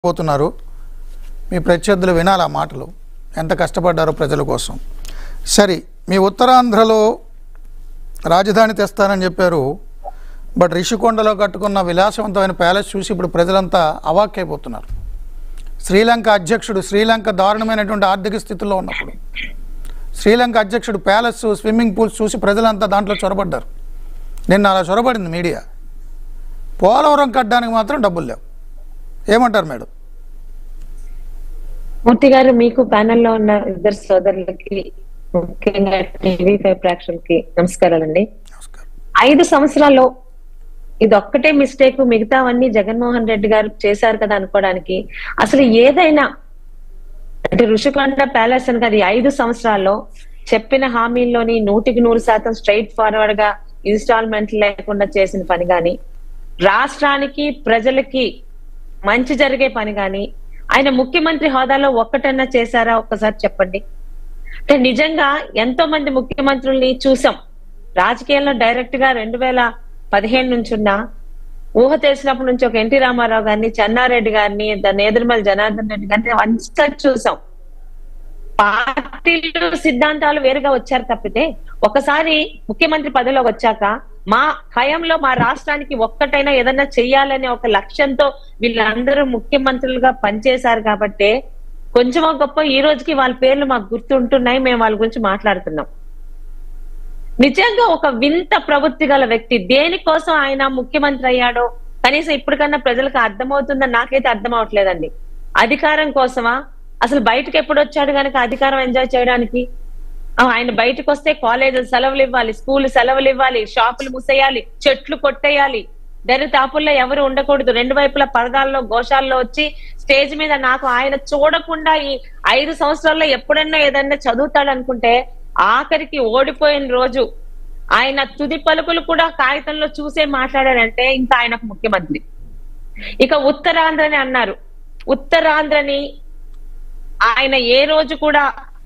పోతున్నారు మీ ప్రత్యర్థులు వినాలి ఆ మాటలు ఎంత కష్టపడ్డారో ప్రజల కోసం సరే మీ ఉత్తరాంధ్రలో రాజధాని తెస్తానని చెప్పారు బట్ రిషికొండలో కట్టుకున్న విలాసవంతమైన ప్యాలెస్ చూసి ఇప్పుడు ప్రజలంతా అవాక్కైపోతున్నారు శ్రీలంక అధ్యక్షుడు శ్రీలంక దారుణమైనటువంటి ఆర్థిక స్థితిలో ఉన్నప్పుడు శ్రీలంక అధ్యక్షుడు ప్యాలెస్ స్విమ్మింగ్ పూల్స్ చూసి ప్రజలంతా దాంట్లో చొరబడ్డారు నిన్న అలా చొరబడింది మీడియా పోలవరం కట్టడానికి మాత్రం డబ్బులు లేవు ఏమంటారు మేడం మూర్తి గారు మీకు ప్యానెల్లో ఉన్న ఇద్దరు సోదరులకి ముఖ్యంగా టీవీ ఫైవ్ ప్రేక్షకులకి నమస్కారాలండి నమస్కారం ఐదు సంవత్సరాల్లో ఇది ఒక్కటే మిస్టేక్ మిగతావన్నీ జగన్మోహన్ రెడ్డి గారు చేశారు కదా అనుకోవడానికి అసలు ఏదైనా అంటే ఋషికొండ ప్యాలెస్ అని కాదు ఈ ఐదు సంవత్సరాల్లో చెప్పిన హామీల్లోని నూటికి నూరు శాతం స్ట్రైట్ ఫార్వర్డ్ గా ఇన్స్టాల్మెంట్ లేకుండా చేసిన పని గాని రాష్ట్రానికి ప్రజలకి మంచి జరిగే పని గాని ఆయన ముఖ్యమంత్రి హోదాలో ఒక్కటన్నా చేశారా ఒక్కసారి చెప్పండి అంటే నిజంగా ఎంతో మంది ముఖ్యమంత్రుల్ని చూసాం రాజకీయాల్లో డైరెక్ట్ గా రెండు వేల పదిహేను నుంచి ఉన్న ఊహ తెలిసినప్పటి నుంచి ఒక ఎన్టీ రామారావు గారిని చెన్నారెడ్డి గారిని దాని ఎదురుమల్లి జనార్దన్ రెడ్డి గారిని అంతా చూసాం పార్టీలు సిద్ధాంతాలు వేరుగా వచ్చారు తప్పితే ఒకసారి ముఖ్యమంత్రి పదవిలోకి వచ్చాక మా హయాంలో మా రాష్ట్రానికి ఒక్కటైనా ఏదన్నా చెయ్యాలనే ఒక లక్ష్యంతో వీళ్ళందరూ ముఖ్యమంత్రులుగా పనిచేశారు కాబట్టి కొంచెమో గొప్ప ఈ రోజుకి వాళ్ళ పేర్లు మాకు గుర్తుంటున్నాయి మేము వాళ్ళ గురించి మాట్లాడుతున్నాం నిజంగా ఒక వింత ప్రవృత్తి గల వ్యక్తి దేనికోసం ఆయన ముఖ్యమంత్రి అయ్యాడో కనీసం ఇప్పటికన్నా ప్రజలకు అర్థమవుతుందని నాకైతే అర్థం అవట్లేదండి అధికారం కోసమా అసలు బయటకు ఎప్పుడు వచ్చాడు కనుక అధికారం ఎంజాయ్ చేయడానికి ఆ, ఆయన బయటకు వస్తే కాలేజీలు సెలవులు ఇవ్వాలి స్కూల్ సెలవులు ఇవ్వాలి షాపులు మూసేయాలి చెట్లు కొట్టేయాలి దరితాపుల్లో ఎవరు ఉండకూడదు రెండు వైపుల పరదాల్లో గోశాల్లో వచ్చి స్టేజ్ మీద నాకు ఆయన చూడకుండా ఈ ఐదు సంవత్సరాల్లో ఎప్పుడన్నా ఏదన్నా చదువుతాడు అనుకుంటే ఆఖరికి ఓడిపోయిన రోజు ఆయన తుది పలుకులు కూడా కాగితంలో చూసే మాట్లాడారంటే ఇంకా ఆయనకు ముఖ్యమంత్రి ఇక ఉత్తరాంధ్రని అన్నారు ఉత్తరాంధ్రని ఆయన ఏ రోజు కూడా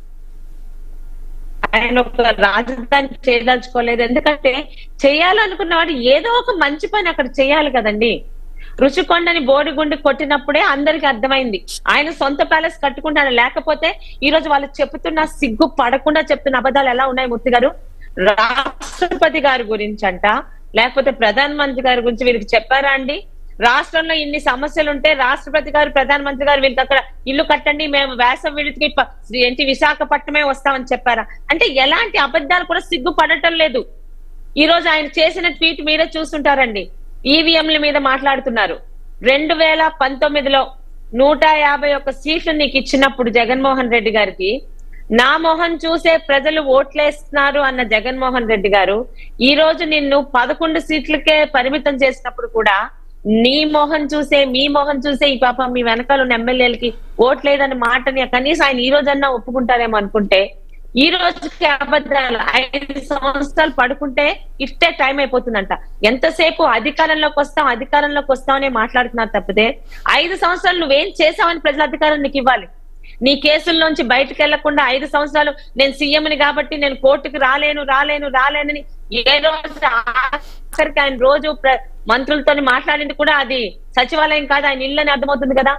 ఆయన ఒక రాజధాని చేయదలుచుకోలేదు ఎందుకంటే చేయాలనుకున్న వాడు ఏదో ఒక మంచి పని అక్కడ చేయాలి కదండి రుచికొండని బోడిగుండి కొట్టినప్పుడే అందరికి అర్థమైంది ఆయన సొంత ప్యాలెస్ కట్టుకుంటాను లేకపోతే ఈ రోజు వాళ్ళు చెప్తున్న సిగ్గు పడకుండా చెప్తున్న అబద్ధాలు ఎలా ఉన్నాయి మూర్తి గారు రాష్ట్రపతి గారి గురించి అంట లేకపోతే ప్రధాన మంత్రి గారి గురించి వీరికి చెప్పారా అండి రాష్ట్రంలో ఇన్ని సమస్యలు ఉంటే రాష్ట్రపతి గారు ప్రధాన మంత్రి గారు వీళ్ళకి అక్కడ ఇల్లు కట్టండి మేము వేసవి విడికి ప- ఏంటి విశాఖపట్నమే వస్తామని చెప్పారా అంటే ఎలాంటి అబద్ధాలు కూడా సిగ్గుపడటం లేదు ఈ రోజు ఆయన చేసిన ట్వీట్ మీరే చూస్తుంటారండి ఈవీఎంల మీద మాట్లాడుతున్నారు రెండు వేల పంతొమ్మిదిలో నూట యాభై ఒక్క సీట్లు నీకు ఇచ్చినప్పుడు జగన్మోహన్ రెడ్డి గారికి నా మొహం చూసే ప్రజలు ఓట్లేస్తున్నారు అన్న జగన్మోహన్ రెడ్డి గారు ఈ రోజు నిన్ను పదకొండు సీట్లకే పరిమితం చేసినప్పుడు కూడా నీ మొహం చూసే మీ మొహం చూసే ఈ పాప మీ వెనకాల ఉన్న ఎమ్మెల్యేలకి ఓట్లేదని మాటని కనీసం ఆయన ఈ రోజన్నా ఒప్పుకుంటారేమో అనుకుంటే ఈ రోజుకి అబద్ధాలు ఐదు సంవత్సరాలు పడుకుంటే ఇట్టే టైం అయిపోతుందంట ఎంతసేపు అధికారంలోకి వస్తాం అధికారంలోకి వస్తామని మాట్లాడుతున్నారు తప్పితే ఐదు సంవత్సరాలు నువ్వేం చేసావని ప్రజల అధికారం నీకు ఇవ్వాలి నీ కేసుల నుంచి బయటకు వెళ్లకుండా ఐదు సంవత్సరాలు నేను సీఎంని కాబట్టి నేను కోర్టుకు రాలేను రాలేను రాలేనని ఏ రోజు ఆఖరికి ఆయన రోజు ప్ర- మంత్రులతో మాట్లాడింది కూడా అది సచివాలయం కాదు ఆయన ఇల్లు అని అర్థమవుతుంది కదా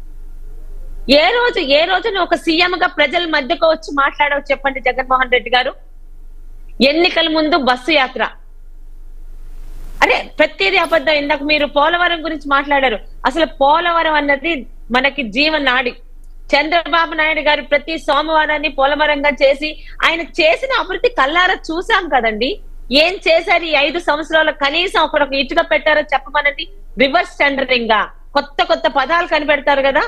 ఏ రోజు ఏ రోజు నువ్వు ఒక సీఎం గా ప్రజల మధ్యకు వచ్చి మాట్లాడవు చెప్పండి జగన్మోహన్ రెడ్డి గారు ఎన్నికల ముందు బస్సు యాత్ర అరే ప్రతిదీ అబద్ధం ఇందాక మీరు పోలవరం గురించి మాట్లాడారు అసలు పోలవరం అన్నది మనకి జీవనాడి చంద్రబాబు నాయుడు గారు ప్రతి సోమవారాన్ని పోలవరంగా చేసి ఆయన చేసిన అభివృద్ధి కల్లారా చూసాం కదండి ఏం చేశారు ఈ ఐదు సంవత్సరాలు కనీసం అక్కడ ఒక ఇటుక పెట్టారో చెప్పమనండి రివర్స్ టెండరింగ్ గా కొత్త కొత్త పదాలు కనిపెడతారు కదా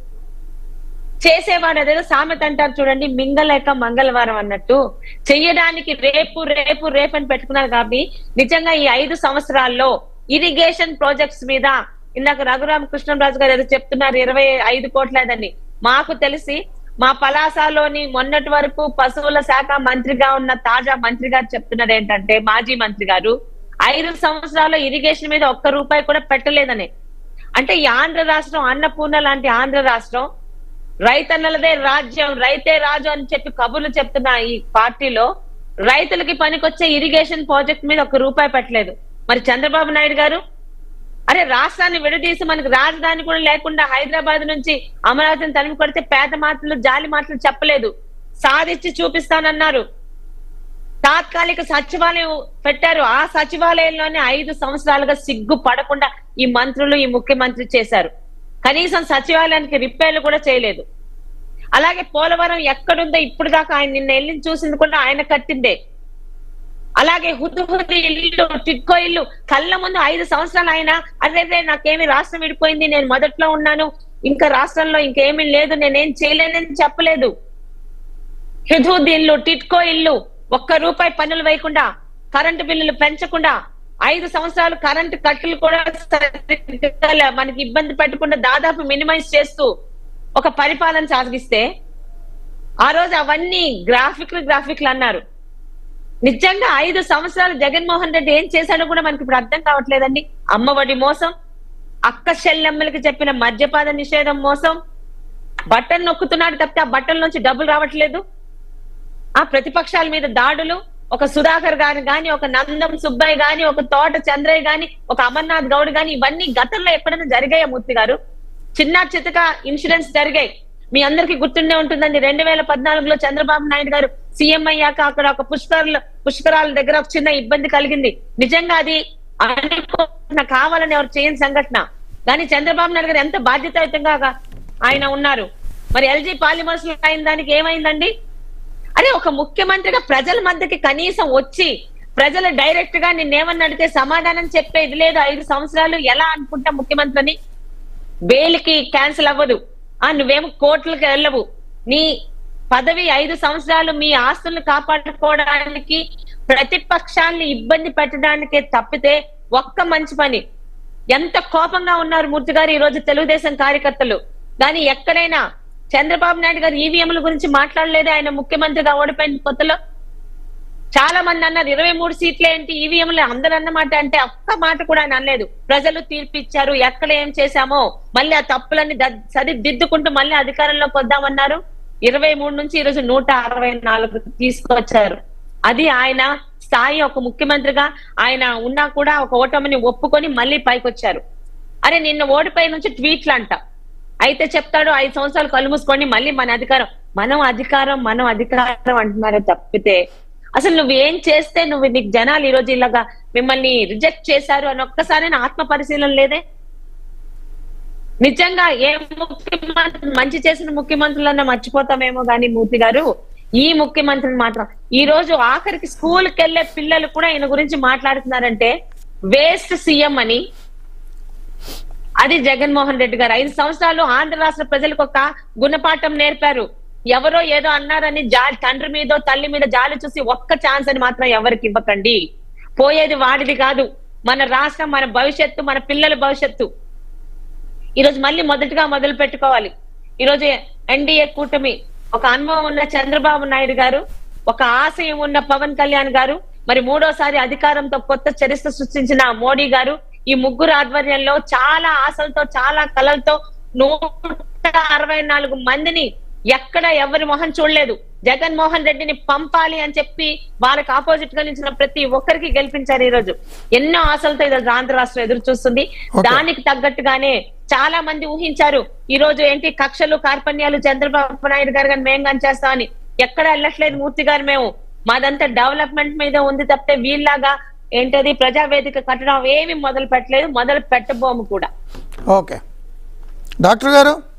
చేసేవాడు అదేదో సామెత అంటారు చూడండి మింగలేక మంగళవారం అన్నట్టు చెయ్యడానికి రేపు రేపు రేపు అని పెట్టుకున్నారు కాబట్టి నిజంగా ఈ ఐదు సంవత్సరాల్లో ఇరిగేషన్ ప్రాజెక్ట్స్ మీద ఇందాక రఘురామ కృష్ణరాజు గారు ఏదో చెప్తున్నారు ఇరవై ఐదు కోట్లేదని మాకు తెలిసి మా పలాసలోని మొన్నటి వరకు పశువుల శాఖ మంత్రిగా ఉన్న తాజా మంత్రి గారు చెప్తున్నారు ఏంటంటే మాజీ మంత్రి గారు ఐదు సంవత్సరాల్లో ఇరిగేషన్ మీద ఒక్క రూపాయి కూడా పెట్టలేదని అంటే ఈ ఆంధ్ర రాష్ట్రం అన్నపూర్ణ లాంటి ఆంధ్ర రాష్ట్రం రైతన్నలదే రాజ్యం రైతే రాజు అని చెప్పి కబుర్లు చెప్తున్న ఈ పార్టీలో రైతులకి పనికొచ్చే ఇరిగేషన్ ప్రాజెక్ట్ మీద ఒక రూపాయి పెట్టలేదు మరి చంద్రబాబు నాయుడు గారు అరే రాష్ట్రాన్ని విడదీసి మనకు రాజధాని కూడా లేకుండా హైదరాబాద్ నుంచి అమరావతిని తరిమి కొడితే పేద మాటలు జాలి మాటలు చెప్పలేదు సాధించి చూపిస్తానన్నారు తాత్కాలిక సచివాలయం పెట్టారు ఆ సచివాలయంలోనే ఐదు సంవత్సరాలుగా సిగ్గు పడకుండా ఈ మంత్రులు ఈ ముఖ్యమంత్రి చేశారు కనీసం సచివాలయానికి రిపేర్లు కూడా చేయలేదు అలాగే పోలవరం ఎక్కడుందో ఇప్పుడు దాకా ఆయన నిన్న వెళ్ళి చూసింది కూడా ఆయన కట్టిందే అలాగే హుద్దుహుద్దు ఇల్లు టిక్కో ఇల్లు కళ్ళ ముందు ఐదు సంవత్సరాలు ఆయన అదే నాకేమి రాష్ట్రం విడిపోయింది నేను మొదట్లో ఉన్నాను ఇంకా రాష్ట్రంలో ఇంకేమీ లేదు నేనేం చేయలేనని చెప్పలేదు హుద్దుహుద్దు ఇల్లు టిట్కో ఇల్లు ఒక్క రూపాయి పన్నులు వేయకుండా కరెంటు బిల్లులు పెంచకుండా ఐదు సంవత్సరాలు కరెంటు కట్టులు కూడా సరిగ్గా మనకి ఇబ్బంది పెట్టకుండా దాదాపు మినిమైజ్ చేస్తూ ఒక పరిపాలన సాగిస్తే ఆ రోజు అవన్నీ గ్రాఫిక్లు గ్రాఫిక్లు అన్నారు నిజంగా ఐదు సంవత్సరాలు జగన్మోహన్ రెడ్డి ఏం చేశాడో కూడా మనకి ఇప్పుడు అర్థం కావట్లేదండి అమ్మఒడి మోసం అక్క చెల్లెమ్మలకి చెప్పిన మద్యపాన నిషేధం మోసం బట్టలు నొక్కుతున్నాడు తప్పితే ఆ బట్టల నుంచి డబ్బులు రావట్లేదు ఆ ప్రతిపక్షాల మీద దాడులు ఒక సుధాకర్ గాని గాని ఒక నందం సుబ్బయ్య గాని ఒక తోట చంద్రయ్య గాని ఒక అమర్నాథ్ గౌడ్ గాని ఇవన్నీ గతంలో ఎప్పుడైనా జరిగాయా మూర్తి గారు చిన్న చితక ఇన్సిడెంట్స్ జరిగాయి మీ అందరికి గుర్తుండే ఉంటుందండి రెండు వేల పద్నాలుగులో చంద్రబాబు నాయుడు గారు సీఎం అయ్యాక అక్కడ ఒక పుష్కరాల పుష్కరాల దగ్గర ఒక చిన్న ఇబ్బంది కలిగింది నిజంగా అది అనుకున్న కావాలని ఎవరు చేయని సంఘటన కానీ చంద్రబాబు నాయుడు గారు ఎంత బాధ్యతాయుతంగా ఆయన ఉన్నారు మరి ఎల్జీ పాలిమర్స్ అయిన దానికి ఏమైందండి అరే ఒక ముఖ్యమంత్రిగా ప్రజల మధ్యకి కనీసం వచ్చి ప్రజలు డైరెక్ట్ గా నిన్నేమని అడిగితే సమాధానం చెప్పేది లేదు ఐదు సంవత్సరాలు ఎలా అనుకుంటా ముఖ్యమంత్రిని బెయిల్కి క్యాన్సిల్ అవ్వదు ఆ నువ్వేమో కోర్టులకు వెళ్ళవు నీ పదవి ఐదు సంవత్సరాలు మీ ఆస్తులను కాపాడుకోవడానికి ప్రతిపక్షాన్ని ఇబ్బంది పెట్టడానికే తప్పితే ఒక్క మంచి పని ఎంత కోపంగా ఉన్నారు మూర్తి గారు ఈ రోజు తెలుగుదేశం కార్యకర్తలు కానీ ఎక్కడైనా చంద్రబాబు నాయుడు గారు ఈవీఎంల గురించి మాట్లాడలేదు ఆయన ముఖ్యమంత్రిగా ఓడిపోయిన కొత్తలో చాలా మంది అన్నారు ఇరవై మూడు సీట్లు ఏంటి ఈవీఎంలు అందరూ అన్నమాట అంటే ఒక్క మాట కూడా ఆయన అనలేదు ప్రజలు తీర్పు ఇచ్చారు ఎక్కడ ఏం చేశామో మళ్ళీ ఆ తప్పులన్నీ దద్- సరిదిద్దుకుంటూ మళ్ళీ అధికారంలోకి వద్దామన్నారు ఇరవై మూడు నుంచి ఈరోజు నూట అరవై నాలుగు తీసుకొచ్చారు అది ఆయన స్థాయి ఒక ముఖ్యమంత్రిగా ఆయన ఉన్నా కూడా ఒక ఓటమిని ఒప్పుకొని మళ్ళీ పైకొచ్చారు అరే నిన్న ఓడిపోయి నుంచి ట్వీట్లు అంట అయితే చెప్తాడు ఐదు సంవత్సరాలు కళ్ళు మూసుకొని మళ్ళీ మన అధికారం మనం అధికారం మనం అధికారం అంటున్నారే తప్పితే అసలు నువ్వు ఏం చేస్తే నువ్వు నీకు జనాలు ఈ రోజు ఇలాగా మిమ్మల్ని రిజెక్ట్ చేశారు అని ఒక్కసారి ఆత్మ పరిశీలన లేదే నిజంగా ఏ ముఖ్యమంత్రి మంచి చేసిన ముఖ్యమంత్రులన్నా మర్చిపోతామేమో గాని మూర్తి గారు ఈ ముఖ్యమంత్రిని మాత్రం ఈ రోజు ఆఖరికి స్కూల్కి వెళ్లే పిల్లలు కూడా ఈయన గురించి మాట్లాడుతున్నారంటే వేస్ట్ సీఎం అని అది జగన్మోహన్ రెడ్డి గారు ఐదు సంవత్సరాలు ఆంధ్ర రాష్ట్ర ప్రజలకు ఒక గుణపాఠం నేర్పారు ఎవరో ఏదో అన్నారని జాలి తండ్రి మీదో తల్లి మీద జాలి చూసి ఒక్క ఛాన్స్ అని మాత్రం ఎవరికి ఇవ్వకండి పోయేది వాడిది కాదు మన రాష్ట్రం మన భవిష్యత్తు మన పిల్లల భవిష్యత్తు ఈరోజు మళ్ళీ మొదటిగా మొదలు పెట్టుకోవాలి ఈరోజు ఎన్డీఏ కూటమి ఒక అనుభవం ఉన్న చంద్రబాబు నాయుడు గారు ఒక ఆశయం ఉన్న పవన్ కళ్యాణ్ గారు మరి మూడోసారి అధికారంతో కొత్త చరిత్ర సృష్టించిన మోడీ గారు ఈ ముగ్గురు ఆధ్వర్యంలో చాలా ఆశలతో చాలా కలలతో నూట అరవై నాలుగు మందిని ఎక్కడ ఎవరి మొహం చూడలేదు జగన్మోహన్ రెడ్డిని పంపాలి అని చెప్పి వాళ్ళకి ఆపోజిట్ గా నిలిచిన ప్రతి ఒక్కరికి గెలిపించారు ఈ రోజు ఎన్నో ఆశలతో ఈరోజు ఆంధ్ర రాష్ట్రం ఎదురు చూస్తుంది Okay. దానికి తగ్గట్టుగానే చాలా మంది ఊహించారు ఈ రోజు ఏంటి కక్షలు కార్పణ్యాలు చంద్రబాబు నాయుడు గారు కానీ మేము కానీ చేస్తామని ఎక్కడ వెళ్ళట్లేదు మూర్తి గారు మేము మాదంతా డెవలప్మెంట్ మీద ఉంది తప్పితే వీళ్ళలాగా ఏంటది ప్రజావేదిక కట్టడం ఏమి మొదలు పెట్టలేదు మొదలు పెట్టబోము కూడా ఓకే డాక్టర్ గారు